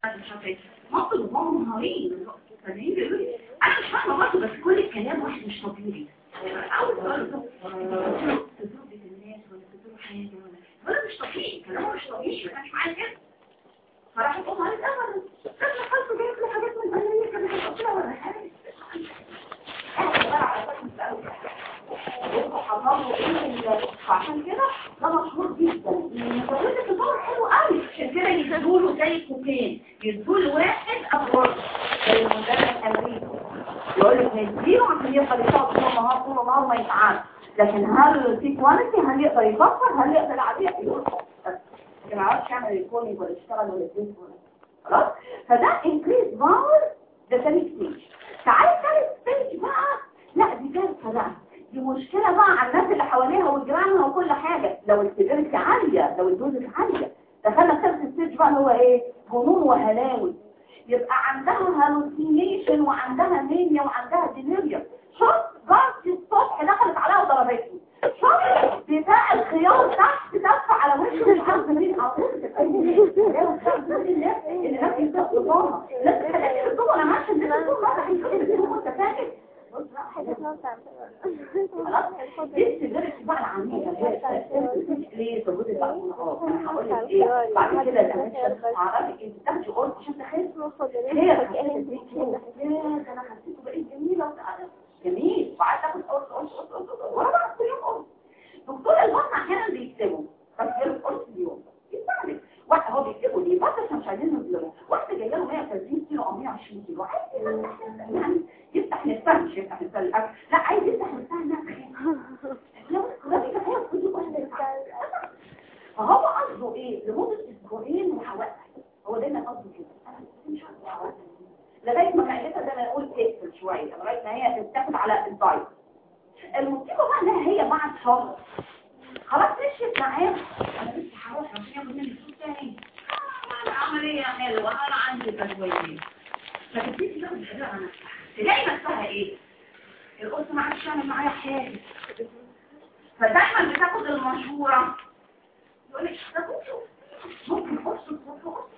مش عارفه ايه ممكن وهم منهارين فاهمين بيقولوا لي انا مش فاهمه برضه بس كل الكلام واحد مش طبيعي اول سؤال ده تزوج الناس ولا تزوج حاجه ولا ولا مش طبيعي كلامه مش طبيعي ما كانش معايا كده فراح تقوم على الأمر كان خلصه جايب لي حاجات من أمريكا كان بيحط لها ولا حاجة عشان كده ده مشهور جدا مجرد الدور حلو قوي عشان كده يدوا له زي كوكين يدوا له واحد ابورد زي المدرس الامريكي يقول لك نديله عشان يقدر يشتغل طول النهار طول النهار ما يتعب لكن هل في كواليتي هل يقدر يفكر هل يقدر عليه يقول ما يعرفش يعمل الكوني ولا يشتغل ولا يدرس ولا خلاص فده انكريز باور ده ثاني ستيج تعالى ثالث ستيج بقى لا دي كارثه بقى دي مشكله بقى على الناس اللي حواليها وجيرانها وكل حاجه لو السيفيرتي عاليه لو الدوز عاليه دخلنا ثالث ستيج بقى هو ايه جنون وهلاوس يبقى عندها هالوسينيشن وعندها مانيا وعندها ديليريوم شوف جارتي الصبح دخلت عليها وضربتني شوف بتاع الخيار تحت تدفع على وشه الحمد لله اللي نفسي يصطفوها لا تخليني بالطول انا ماشي ان انت تقول بقى انت فاكر خلاص دي السجارة بقى العميقة ليه تبوظ بقى اه انا هقول لك ايه بعد كده الامشة تعرفي انت تاخدي قرص عشان تخس خير انا حسيته بقيت جميلة جميل وقعدت اخد قرص قرص قرص قرص ورا بعض كل يوم قرص دكتور البطن احيانا بيكتبوا بس يجيب قرص اليوم يستعمل واحد هو بيكتبوا ليه بس عشان مش عايزين نظلمه واحده جايه له 130 كيلو او 120 كيلو عايز يفتح يعني يفتح نفسها مش يفتح نفسها الاكل لا عايز يفتح نفسها نفسها لو الراجل ده هياخد كل واحده فهو قصده ايه لمده اسبوعين وحوالي هو دايما قصده كده انا مش عارفه لغايه ما معدتها زي ما نقول تقفل شويه لغايه ما هي تتاخد على الدايت المصيبه بقى انها هي بعد شهر خلاص مشيت معاه انا لسه هروح عشان ياخد مني فلوس تاني انا عمليه حلوه انا عندي تزويدين فتبتدي تاخد الحاجه على نفسها تلاقي نفسها ايه القرص ما عادش يعمل معايا حاجه فدايما بتاخد المشوره يقول لك ده ممكن قرص قرص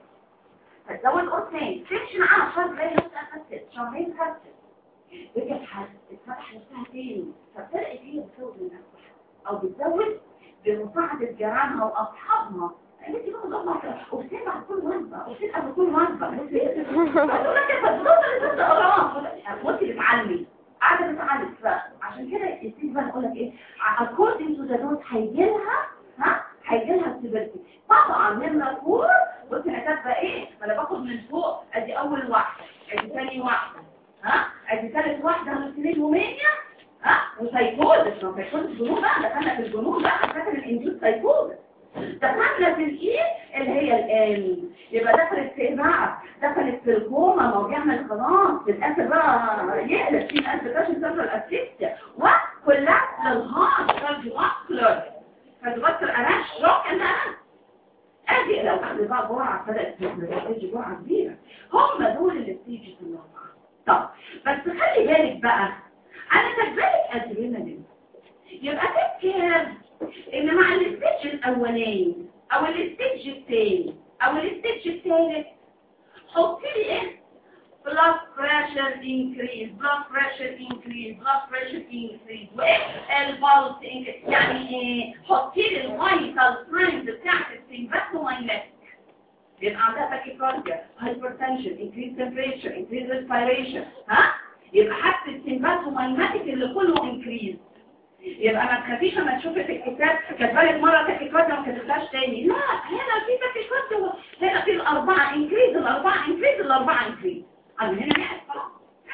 فتزود قرص تاني تمشي معاها شهر تلاقي نفسها خست شهرين خست رجعت اتفتح نفسها تاني فبدأت هي بتزود من نفسها او بتزود بمساعدة جيرانها واصحابها قالت لي بقى ضغط وبتبع كل وجبه وبتبقى بكل وجبه هتقول لك انت بتوصل لست اغراض وانت بتعلمي قاعده بتعلم فعشان كده يبتدي بقى نقول لك ايه according to the dose هيجي لها ها هيجي لها السيفيرتي طبعا نمره فور بصي انا كاتبه ايه ما انا باخد من فوق ادي اول واحده ادي ثاني واحده ها ادي ثالث واحده هلوسينين ومانيا ها وسايكوزس ما سايكوزس جنون بقى دخلنا في الجنون بقى فاكر الانجوز سايكوزس دخلنا في الايه اللي هي الان يبقى دخلت في بقى دخلت في الكوما ما هو بيعمل خلاص في الاخر بقى يقلب في القلب كاش سنترال اسيستيا وكلها للهارت كارديوفاسكولار كارديوفاسكولار انا شوك انا ادي لو اخذ بقى جرعه بدات تجي جرعه كبيره هم دول اللي بتيجي في النص طب بس خلي بالك بقى انا كاتبالك ادرينالين يبقى تفكر ان مع الستيج الاولاني او الستيج الثاني او الستيج الثالث حط لي ايه blood pressure increase blood pressure increase blood pressure increase وايه البلس increase يعني ايه حط لي الفيتال فريند بتاعت السيمباتومايلاتيك يبقى عندها تاكيكارديا هايبرتنشن increase temperature increase respiration ها يبقى حتى السيمباتومايلاتيك اللي كله انكريز يبقى ما تخافيش لما تشوفي في الكتاب كاتبالك مره تاكيكارديا ما كتبتهاش تاني لا هنا في تاكيكارديا هنا في الاربعه انكريز الاربعه انكريز الاربعه انكريز انا هنا واحد خلاص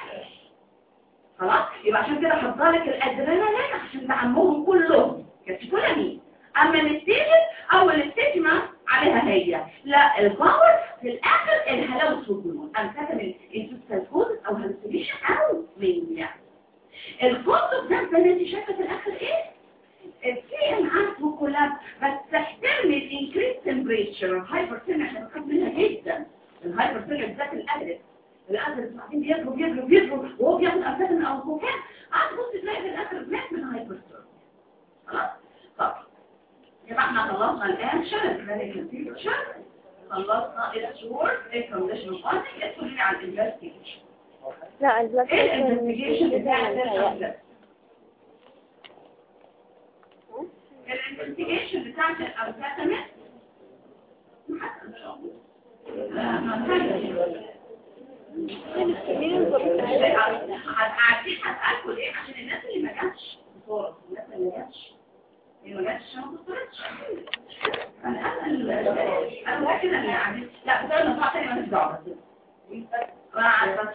خلاص يبقى عشان كده حطالك الادرينالين عشان تعمهم كلهم كاتيكولامين اما الستيج اول ستيج ما عليها هي لا الباور في الاخر الهلاوس والجنون انا كاتب الانتوسايكوزس او هلوسينيشن او مانيا الكونسبت ده زي ما انت شايفه في الاخر ايه في انعاش وكولاب بس تحترمي الانكريس تمبريتشر الهايبرتين عشان بخاف منها جدا الهايبرتين بالذات الادرس الادرس بعدين بيضرب يضرب يضرب وهو بياخد امثال او كوكان قعد بص تلاقي في الاخر بنات من هايبرتين خلاص طب يبقى احنا خلصنا الان شرط ذلك الفيوتشر خلصنا الشهور الكونديشن فاندنج ادخل لي على الانفستيجيشن لا ايه الانفستيجيشن بتاع البلاك الانفستيجيشن بتاعت الامفيتامين حتى ان شاء الله لا ما فيش. قاعدين هسألكوا ليه عشان الناس اللي ما جاتش بصورة الناس اللي ما جاتش اللي ما جاتش ما بتصورتش انا انا انا متأكدة ان يعني لا بس انا مطلع تاني ما نفجع بس انا عارفة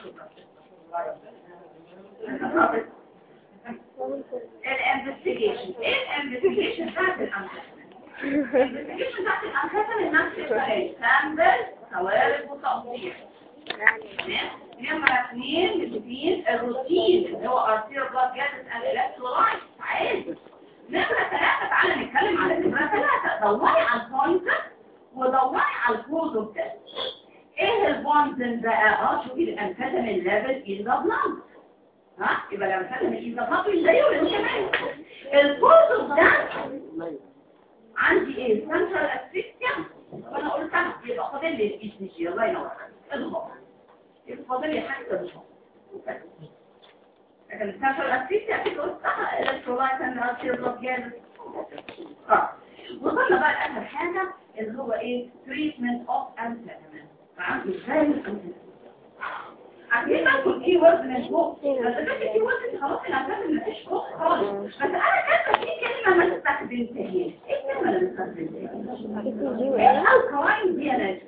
الانفستيجيشن ايه الانفستيجيشن بتاعت الانفستيجيشن الانفستيجيشن بتاعت الانفستيجيشن نفس الكلام سامبل خوارج وتقطيع نمرة اثنين الروتين الروتين اللي هو ارتير بلاد جاسس اند الكترولايت عادي نمرة ثلاثة تعالى نتكلم على نمرة ثلاثة دوري على البوينت ودوري على الكوز اوف ايه البوينت بقى اه شوفي الانفيتامين ليفل ان ذا بلاد ها يبقى الانفيتامين ان ذا بلاد زيه ولا كمان الكوز اوف عندي ايه سنترال اسفيكسيا وانا قلت يبقى فاضل لي الاي الله ينور عليك فاضل لي حاجه مش لكن السنترال اسفيكسيا اكيد قلتها الكترولايت اند ارتير بلاد جاز اه وصلنا بقى لاخر حاجه اللي هو ايه تريتمنت اوف انفيتامين فعندي ازاي الانفيتامين عارفين بقى كل كي وورد من فوق بس ده كي وورد خلاص الانفيتامين مفيش فوق خالص بس انا كاتبه في كلمه ما استخدمتهاش ايه الكلمه اللي استخدمتها الكلاين دي انا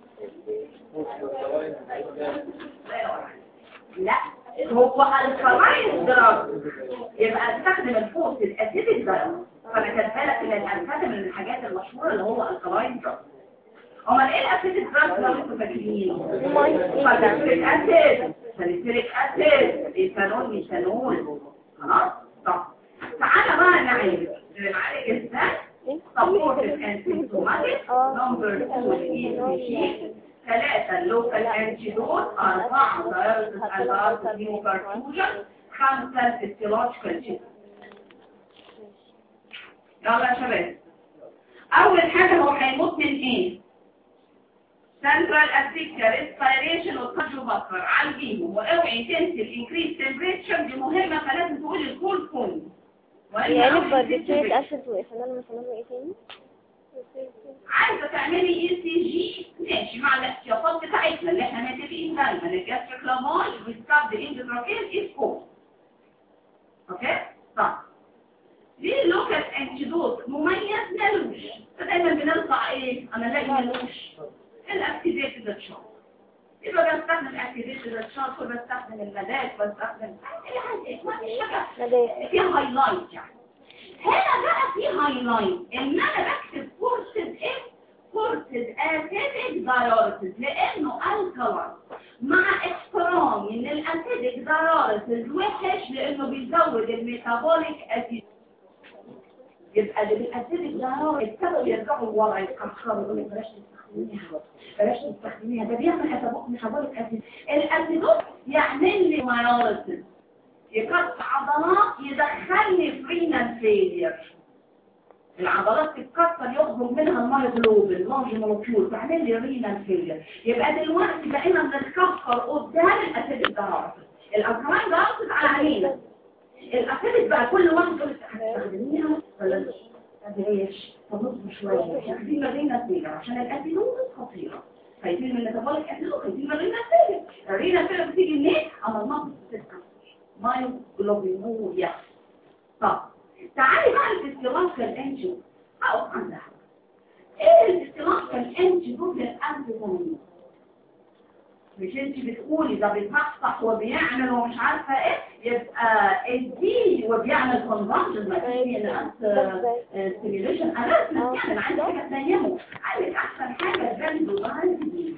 لا هو الكلاين دراج يبقى استخدم الفوق الاسيدك دراج فانا كاتبه لك ان الانفيتامين من الحاجات المشهوره اللي هو الكلاين دراج امال ايه الاسيد دراج لو انتوا فاكرين فالسيريك اسيد ساليسيليك اسيد ايثانول ميثانول خلاص طب تعالى بقى نعالج نعالج ازاي سبورتيف اند سيمتوماتيك نمبر 2 ثلاثة اللوكال انتيدوت أربعة فيروس الألبارس هيموكارتوجن خمسة الفيسيولوجيكال تشيب يلا يا شباب أول حاجة هو هيموت من إيه؟ سنترال اسيكيا ريسبيريشن والكارديو بكر عالجيهم واوعي تنسي الانكريس تمبريتشر دي مهمه فلازم تقولي الكول كون يعني باربيتريت اسيد وايثانول مثلا وايه تاني عايزه تعملي اي سي جي ماشي مع الاحتياطات بتاعتنا اللي احنا متفقين دايما الجاستريك لاماج والسكاب اندوتراكيل اسكو اوكي طب ليه اللوكال انتيدوت مميز ملوش فدايما بنرفع ايه انا الاقي ملوش الاكتيفيتد تشارت يبقى بستخدم الاكتيفيتد تشارت وبستخدم المداك بستخدم اي حاجه ما فيش حاجه في هايلايت يعني هنا بقى في هايلايت ان انا بكتب كورسد ايه كورسد اسيدك دايوريسز لانه الكلاين مع احترامي ان الاسيدك دايوريسز وحش لانه بيزود الميتابوليك اسيد يبقى اللي بالاسيدك دايوريسز ابتدوا يرجعوا لورا يتاخروا يقولوا بلاش تستخدميها بلاش تستخدميها ده بيعمل ميتابوليك اسيد الاسيدوز يعمل لي مايوريسز يقطع عضلات يدخلني في رينال فيلير العضلات تتكسر يخرج منها المايوجلوبين الماجي مولكيول تعمل لي رينال فيلير يبقى دلوقتي بقينا بنتكسر قدام الاسيد الدراسي الالكالين دراسي على عينينا الاسيد بقى كل واحد يقول لك هتستخدميها ولا مش تدريش تبص شويه تاخدين رينال فيلير عشان الاسيدوز خطيره خايفين من الميتابوليك اسيد وخايفين من الرينال فيلير الرينال فيلير بتيجي منين؟ اما المنطقه بتتكسر مايوجلوبينوريا طب تعالي بقى الفسيولوجيكال انجيو اقف عندها ايه الفسيولوجيكال انجيو للانتيفونين مش انت بتقولي ده بيتصحصح وبيعمل ومش عارفه ايه يبقى ادي وبيعمل كونفرجن ما فيه ستيميوليشن انا يعني عندي حاجه تنيمه عندك احسن حاجه البنزودايزين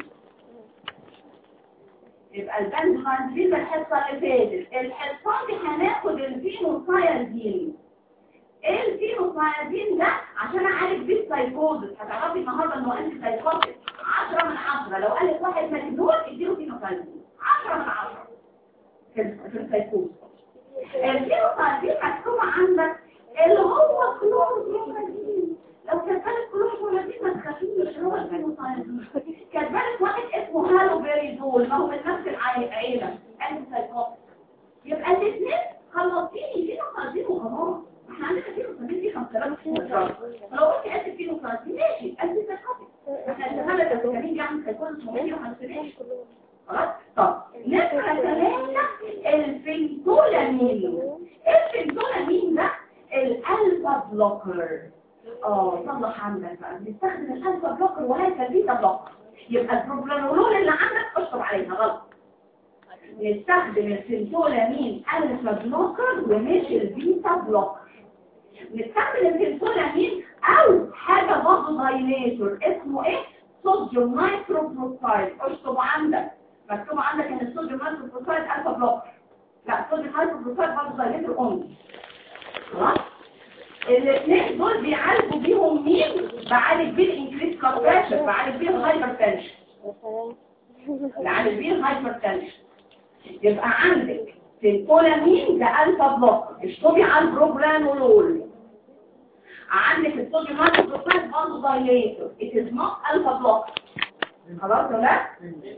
يبقى البنزودايزين الحصه اللي فاتت الحصه دي هناخد الفينوسايازين ايه الفينوسايازين ده عشان اعالج بيه السايكوزس هتعرفي النهارده انه انت سايكوزس 10 من 10 لو قالت واحد مجنون اديله فينوسايازين 10 من 10 في السايكوزس الفينوسايازين مكتوب عندك اللي هو كلوربرومازين لو كان بالك كلهم ولادين ما تخافيش هو الفينوسايتين كان بالك واحد اسمه هالو بيريزول ما هو من نفس العائله انت سايكوب يبقى الاثنين خلصتيني فينا خالصين وخلاص احنا عندنا فينوسايتين دي 5000 فلو قلت اسف فينوسايتين ماشي انت سايكوب احنا الهلا ده كريم بيعمل سايكوب اسمه 150 خلاص طب نبقى ثلاثة الفنتولامين الفنتولامين ده الالفا بلوكر اه صلح عندك بقى بنستخدم الالفا بلوكر وهيك البيتا بلوكر يبقى البروبلانولول اللي عندك اشطب عليها غلط نستخدم الفنتولامين الفا بلوكر ومش البيتا بلوكر نستخدم الفنتولامين او حاجه برضه دايليتور اسمه ايه صوديوم نايتروبروسايد اشطب عندك مكتوب عندك ان الصوديوم نايتروبروسايد الفا بلوكر لا الصوديوم نايتروبروسايد برضه دايليتور اونلي خلاص الاثنين دول بيعالجوا بيهم مين بعالج بيه الانكريس كاربريشر بعالج بيه الهايبر تنشن بعالج بيه الهايبر تنشن يبقى عندك الكولامين ده الفا بلوك اشطبي على البروجرانولول عندك الصوديوم نايتروبروسايد برضه دايليتور it is not الفا بلوك خلاص ولا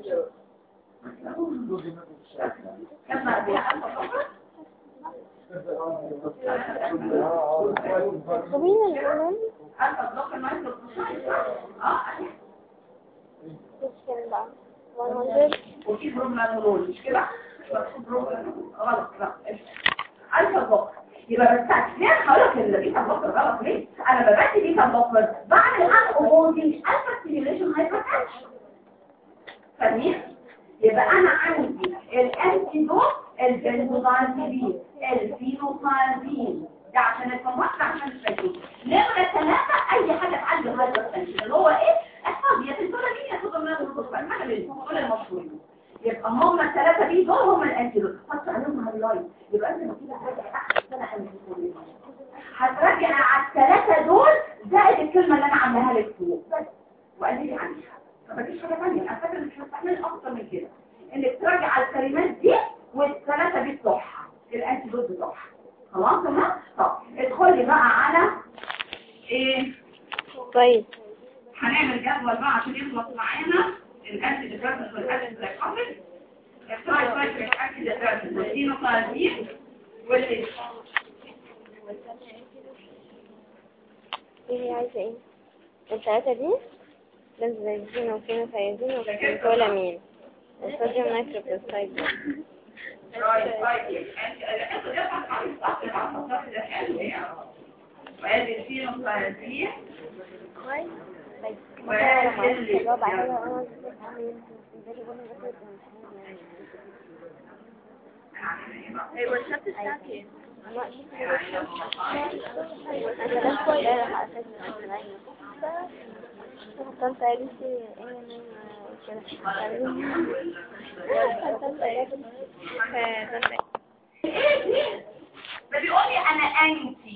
كم بقى فيها الفا بلوك طبيعي الأولى الفا بلوك النايتروبروسايد اه كام بقى 100 وفي بروجرانولول مش كده مكتوب بروجرانولول غلط لا الفا بلوك يبقى بس ليه هقولك اللي بيتا بلوك غلط ليه انا ببعت بيتا بلوك بعمل ان اوبوزنج الفا ستيميوليشن هايبرتنشن فاهمين يبقى انا عندي الانتيدوت البنزودازيبين الفينوفازين ده عشان الفمات ده عشان الفيتوت نمرة ثلاثة اي حاجة تعدي الهايبرتنشن اللي هو ايه احفظ يا تنسولامين يا تنسولامين يا تنسولامين حاجة منهم دول المشهورين يبقى هم الثلاثة دي دول هم الانتيدوت حط عليهم هايلايت يبقى انت لما تيجي تراجع احسن سنة انتيدوت هتراجع على الثلاثة دول زائد الكلمة اللي انا عاملاها لك فوق بس وقال لي عنها فمفيش حاجة تانية انا فاكر مش مستحمل اكتر من كده انك تراجع على الكلمات دي والثلاثة دي بتوعها الانتيدوت بتوعها خلاص تمام طب ادخلي بقى على ايه طيب هنعمل جدول بقى عشان يخلص معانا الانتي ديبريسنت والانتي سايكوتيك التراي سايكليك انتي ديبريسنت والسينوكاردين واللي ايه هي عايزة ايه الثلاثة دي بنزين وفينوثايزين وكولامين الصوديوم نيتروبروسايد تراي سايكليك انتي ده صح صح صح ده حلو يعني وادي السينوكاردين هو الشرط الشاكي ده بيقول لي انا انتي